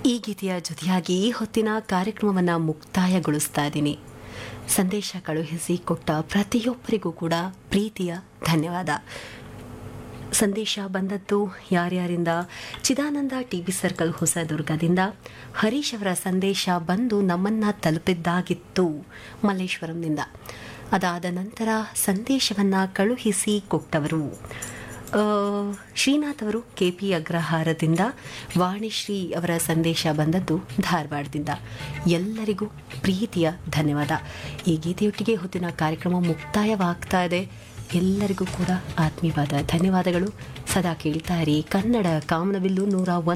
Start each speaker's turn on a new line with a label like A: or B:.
A: ಈ ಗೀತೆಯ ಜೊತೆಯಾಗಿ ಈ ಹೊತ್ತಿನ ಕಾರ್ಯಕ್ರಮವನ್ನು ಮುಕ್ತಾಯಗೊಳಿಸ್ತಾ ಇದ್ದೀನಿ ಸಂದೇಶ ಕಳುಹಿಸಿ ಕೊಟ್ಟ ಪ್ರತಿಯೊಬ್ಬರಿಗೂ ಕೂಡ ಪ್ರೀತಿಯ ಧನ್ಯವಾದ ಸಂದೇಶ ಬಂದದ್ದು ಯಾರ್ಯಾರಿಂದ ಚಿದಾನಂದ ಟಿ ವಿ ಸರ್ಕಲ್ ಹೊಸದುರ್ಗದಿಂದ ಹರೀಶ್ ಅವರ ಸಂದೇಶ ಬಂದು ನಮ್ಮನ್ನ ತಲುಪಿದ್ದಾಗಿತ್ತು ಮಲ್ಲೇಶ್ವರಂನಿಂದ ಅದಾದ ನಂತರ ಸಂದೇಶವನ್ನು ಕಳುಹಿಸಿ ಕೊಟ್ಟವರು ಆ, ಶ್ರೀನಾಥ್ ಅವರು ಕೆ ಪಿ ಅಗ್ರಹಾರದಿಂದ ವಾಣಿಶ್ರೀ ಅವರ ಸಂದೇಶ ಬಂದದ್ದು ಧಾರವಾಡದಿಂದ ಎಲ್ಲರಿಗೂ ಪ್ರೀತಿಯ ಧನ್ಯವಾದ ಈ ಗೀತೆಯೊಟ್ಟಿಗೆ ಹೊತ್ತಿನ ಕಾರ್ಯಕ್ರಮ ಮುಕ್ತಾಯವಾಗ್ತಾ ಇದೆ ಎಲ್ಲರಿಗೂ ಕೂಡ ಆತ್ಮೀಯವಾದ ಧನ್ಯವಾದಗಳು ಸದಾ ಕೇಳ್ತಾ ಇರಿ ಕನ್ನಡ ಕಾಮನಬಿಲ್ಲು ನೂರ ಒಂದು